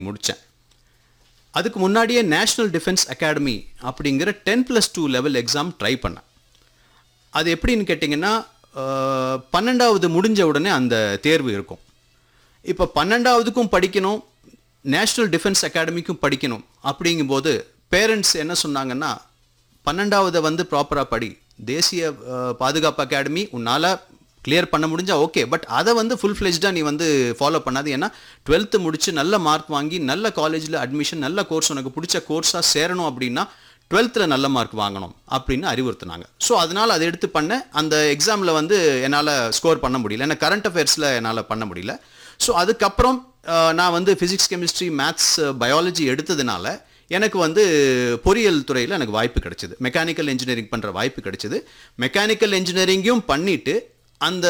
முடித்தேன் அதுக்கு முன்னாடியே நேஷ்னல் டிஃபென்ஸ் அகாடமி அப்படிங்கிற ten plus two level exam try பண்ணேன் அது எப்படின்னு கேட்டிங்கன்னா அஹ், பன்னெண்டாவது முடிஞ்ச உடனே அந்த தேர்வு இருக்கும் இப்போ பன்னெண்டாவதுக்கும் படிக்கணும் நேஷ்னல் டிஃபென்ஸ் அகாடமிக்கும் படிக்கணும் அப்படிங்கும்போது பேரண்ட்ஸ் என்ன சொன்னாங்கன்னா பன்னெண்டாவதை வந்து ப்ராப்பராக படி தேசிய அஹ், பாதுகாப்பு அகாடமி உன்னால் கிளியர் பண்ண முடிஞ்சா ஓகே பட் அதை வந்து ஃபுல் ஃப்ளெஜ்டாக நீ வந்து ஃபாலோ பண்ணாது ஏன்னா டுவெல்த்து முடிச்சு நல்ல மார்க் வாங்கி நல்ல காலேஜில் அட்மிஷன் நல்ல கோர்ஸ் உனக்கு பிடிச்ச கோர்ஸாக சேரணும் அப்படின்னா டுவெல்த்தில் நல்ல மார்க் வாங்கணும் அப்படின்னு அறிவுறுத்தினாங்க ஸோ அதனால் அதை எடுத்து பண்ணேன் அந்த எக்ஸாமில் வந்து என்னால் ஸ்கோர் பண்ண முடியல ஏன்னா கரண்ட் அஃபேர்ஸில் என்னால் பண்ண முடியல ஸோ அதுக்கப்புறம் அஹ், நான் வந்து ஃபிசிக்ஸ் கெமிஸ்ட்ரி மேத்ஸ் பயாலஜி எடுத்ததுனால எனக்கு வந்து பொறியியல் துறையில் எனக்கு வாய்ப்பு கிடைச்சிது மெக்கானிக்கல் இன்ஜினியரிங் பண்ணுற வாய்ப்பு கிடைச்சிது மெக்கானிக்கல் இன்ஜினியரிங்கும் பண்ணிட்டு அந்த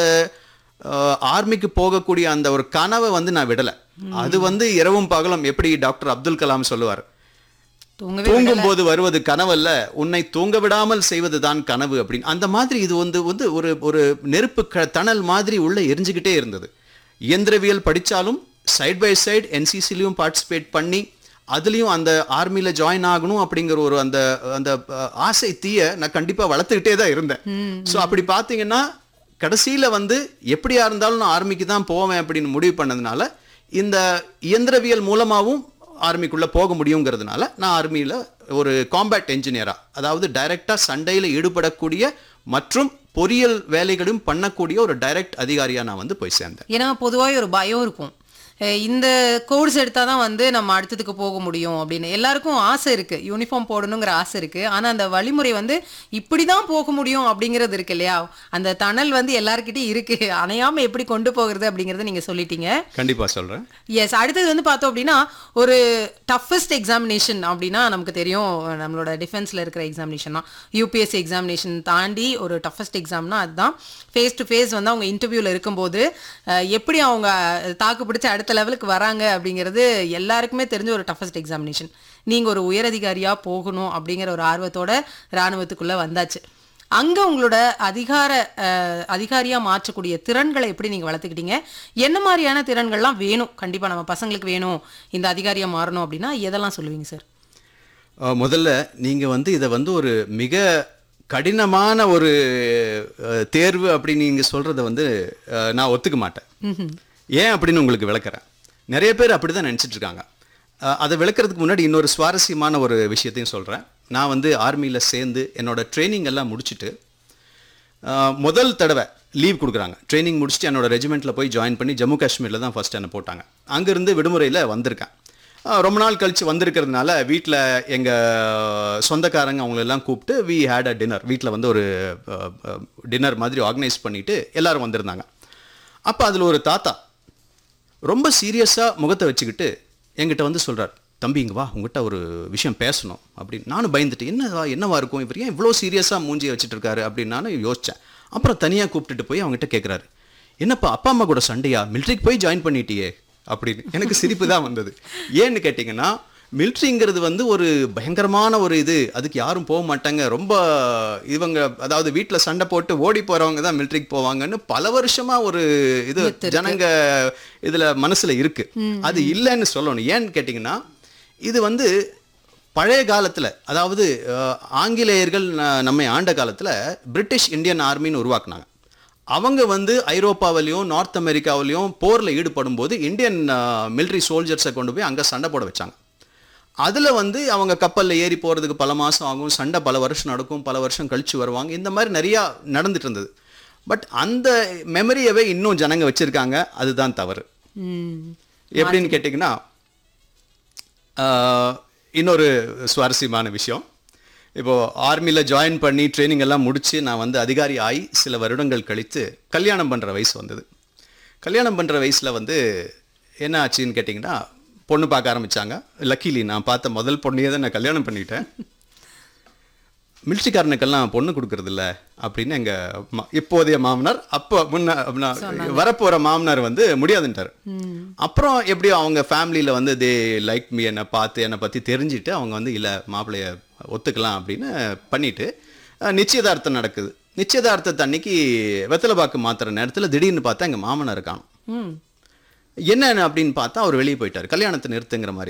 ஆர்மிக்கு போகக்கூடிய அந்த ஒரு கனவை வந்து நான் விடலை அது வந்து இரவும் பகலும் எப்படி டாக்டர் அப்துல் கலாம் சொல்லுவார் தூங்கவே தூங்கும் போது வருவது கனவல்ல உன்னை தூங்க விடாமல் செய்வதுதான் கனவு அப்படின்னு அந்த மாதிரி இது வந்து வந்து ஒரு ஒரு நெருப்பு க தணல் மாதிரி உள்ள எரிஞ்சுக்கிட்டே இருந்தது இயந்திரவியல் படிச்சாலும் சைட் பை சைடு என்சிசிலையும் பார்ட்டிசிபேட் பண்ணி அதுலேயும் அந்த ஆர்மியில் ஜாயின் ஆகணும் அப்படிங்கிற ஒரு அந்த அந்த அஹ், ஆசை தீய நான் கண்டிப்பாக வளர்த்துக்கிட்டே தான் இருந்தேன் ஸோ அப்படி பார்த்தீங்கன்னா கடைசியில் வந்து எப்படியா இருந்தாலும் நான் ஆர்மிக்கு தான் போவேன் அப்படின்னு முடிவு பண்ணதுனால இந்த இயந்திரவியல் மூலமாகவும் ஆர்மிக்குள்ளே போக முடியுங்கிறதுனால நான் ஆர்மியில் ஒரு காம்பேட் என்ஜினியரா அதாவது டைரக்டா சண்டையில் ஈடுபடக்கூடிய மற்றும் பொறியியல் வேலைகளும் பண்ணக்கூடிய ஒரு டைரக்ட் அதிகாரியா நான் வந்து போய் சேர்ந்தேன் ஏன்னா பொதுவாக ஒரு பயம் இருக்கும் அஹ் இந்த கோர்ஸ் எடுத்தால் தான் வந்து நம்ம அடுத்ததுக்கு போக முடியும் அப்படின்னு எல்லாருக்கும் ஆசை இருக்கு யூனிஃபார்ம் போடணுங்கிற ஆசை இருக்கு ஆனால் அந்த வழிமுறை வந்து இப்படி தான் போக முடியும் அப்படிங்கிறது இருக்கு இல்லையா அந்த தணல் வந்து எல்லாருக்கிட்டையும் இருக்கு அணையாம எப்படி கொண்டு போகிறது அப்படிங்கிறத நீங்க சொல்லிட்டீங்க கண்டிப்பா சொல்றேன் எஸ் அடுத்தது வந்து பார்த்தோம் அப்படின்னா ஒரு டஃபஸ்ட் எக்ஸாமினேஷன் அப்படின்னா நமக்கு தெரியும் நம்மளோட டிஃபென்ஸில் இருக்கிற எக்ஸாமினேஷன் தான் யூபிஎஸ்சி எக்ஸாமினேஷன் தாண்டி ஒரு டஃபஸ்ட் எக்ஸாம்னா அதுதான் ஃபேஸ் டு ஃபேஸ் வந்து அவங்க இன்டர்வியூவில் இருக்கும்போது அஹ், எப்படி அவங்க தாக்கு பிடிச்சி அடுத்த லெவலுக்கு வராங்க அப்படிங்கிறது எல்லாருக்குமே தெரிஞ்ச ஒரு டஃபஸ்ட் எக்ஸாமினேஷன் நீங்கள் ஒரு உயரதிகாரியாக போகணும் அப்படிங்கிற ஒரு ஆர்வத்தோட இராணுவத்துக்குள்ளே வந்தாச்சு அங்கே உங்களோட அதிகார அஹ், அதிகாரியா மாற்றக்கூடிய திறன்களை எப்படி நீங்கள் வளர்த்துக்கிட்டீங்க என்ன மாதிரியான திறன்கள்லாம் வேணும் கண்டிப்பாக நம்ம பசங்களுக்கு வேணும் இந்த அதிகாரியா மாறணும் அப்படின்னா எதெல்லாம் சொல்லுவீங்க சார் அஹ், முதல்ல நீங்க வந்து இதை வந்து ஒரு மிக கடினமான ஒரு அஹ், தேர்வு அப்படின்னு நீங்க சொல்றத வந்து அஹ், நான் ஒத்துக்க மாட்டேன் ஏன் அப்படின்னு உங்களுக்கு விளக்குறேன் நிறைய பேர் அப்படிதான் நினைச்சிட்டு இருக்காங்க அஹ், அதை விளக்குறதுக்கு முன்னாடி இன்னொரு சுவாரஸ்யமான ஒரு விஷயத்தையும் சொல்றேன் நான் வந்து ஆர்மியில் சேர்ந்து என்னோட ட்ரைனிங் எல்லாம் முடிச்சுட்டு அஹ், முதல் தடவை லீவ் கொடுக்குறாங்க ட்ரைனிங் முடிச்சுட்டு என்னோட ரெஜிமெண்ட்டில் போய் ஜாயின் பண்ணி ஜம்மு காஷ்மீரில் தான் ஃபர்ஸ்ட் என்னை போட்டாங்க அங்கேருந்து விடுமுறையில் வந்திருக்கேன் அஹ், ரொம்ப நாள் கழித்து வந்திருக்கிறதுனால வீட்டில் எங்கள் சொந்தக்காரங்க அவங்களெல்லாம் கூப்பிட்டு வி ஹேட் அ டின்னர் வீட்டில் வந்து ஒரு டின்னர் மாதிரி ஆர்கனைஸ் பண்ணிவிட்டு எல்லாரும் வந்திருந்தாங்க அப்போ அதில் ஒரு தாத்தா ரொம்ப சீரியஸாக முகத்தை வச்சுக்கிட்டு என்கிட்ட வந்து சொல்றார் தம்பி இங்க வா உங்ககிட்ட ஒரு விஷயம் பேசணும் அப்படின்னு நானும் பயந்துட்டு என்னவா என்னவா இருக்கும் இவர் ஏன் இவ்வளோ சீரியஸாக மூஞ்சியை வச்சுட்டு இருக்காரு அப்படின்னு நானும் யோசித்தேன் அப்புறம் தனியாக கூப்பிட்டுட்டு போய் அவங்ககிட்ட கேட்குறாரு என்னப்பா அப்பா அம்மா கூட சண்டையா மிலிட்ரிக்கு போய் ஜாயின் பண்ணிட்டியே அப்படின்னு எனக்கு சிரிப்பு தான் வந்தது ஏன்னு கேட்டிங்கன்னா மிலிட்ரிங்கிறது வந்து ஒரு பயங்கரமான ஒரு இது அதுக்கு யாரும் போக மாட்டாங்க ரொம்ப இவங்க அதாவது வீட்டில் சண்டை போட்டு ஓடி போறவங்க தான் மிலிட்ரிக்கு போவாங்கன்னு பல வருஷமா ஒரு இது ஜனங்க இதுல மனசுல இருக்கு அது இல்லைன்னு சொல்லணும் ஏன்னு கேட்டிங்கன்னா இது வந்து பழைய காலத்துல அதாவது அஹ், ஆங்கிலேயர்கள் ந- நம்மை ஆண்ட காலத்துல பிரிட்டிஷ் இந்தியன் ஆர்மின்னு உருவாக்குனாங்க அவங்க வந்து ஐரோப்பாவிலையும் நார்த் அமெரிக்காவிலையும் போரில் ஈடுபடும் போது இந்தியன் மிலிட்ரி சோல்ஜர்ஸை கொண்டு போய் அங்கே சண்டை போட வச்சாங்க அதில் வந்து அவங்க கப்பலில் ஏறி போகிறதுக்கு பல மாதம் ஆகும் சண்டை பல வருஷம் நடக்கும் பல வருஷம் கழிச்சு வருவாங்க இந்த மாதிரி நிறையா நடந்துட்டு இருந்தது பட் அந்த மெமரியவே இன்னும் ஜனங்க வச்சுருக்காங்க அதுதான் தவறு ம் எப்படின்னு கேட்டிங்கன்னா ஆஹ், இன்னொரு சுவாரஸ்யமான விஷயம் இப்போ ஆர்மியில் ஜாயின் பண்ணி ட்ரைனிங் எல்லாம் முடிச்சு நான் வந்து அதிகாரி ஆகி சில வருடங்கள் கழித்து கல்யாணம் பண்ணுற வயசு வந்தது கல்யாணம் பண்ணுற வயசில் வந்து என்ன ஆச்சுன்னு கேட்டிங்கன்னா பொண்ணு பார்க்க ஆரம்பிச்சாங்க லக்கிலி நான் பார்த்த முதல் பொண்ணையே தான் நான் கல்யாணம் பண்ணிட்டேன் மிலிட்ரிக்காரனுக்கெல்லாம் பொண்ணு கொடுக்கறதில்ல அப்படின்னு எங்க ம- இப்போதைய மாமனார் அப்போ முன்ன அப்படின்னா வரப்போற மாமனார் வந்து முடியாதுன்ட்டார் அப்புறம் எப்படியோ அவங்க ஃபேமிலியில வந்து தே லைக் மீ என்னை பார்த்து என்னை பத்தி தெரிஞ்சுட்டு அவங்க வந்து இல்ல மாப்பிளைய ஒத்துக்கலாம் அப்படின்னு பண்ணிட்டு அஹ், நிச்சயதார்த்தம் நடக்குது நிச்சயதார்த்தத்தை அன்னைக்கு வெத்தலைப்பாக்கு மாத்துற நேரத்துல திடீர்னு பார்த்தா எங்க மாமனார் காணும் ம் என்னன்னு அப்படின்னு பார்த்தா அவர் வெளியே போயிட்டார் கல்யாணத்தை நிறுத்துங்கிற மாதிரி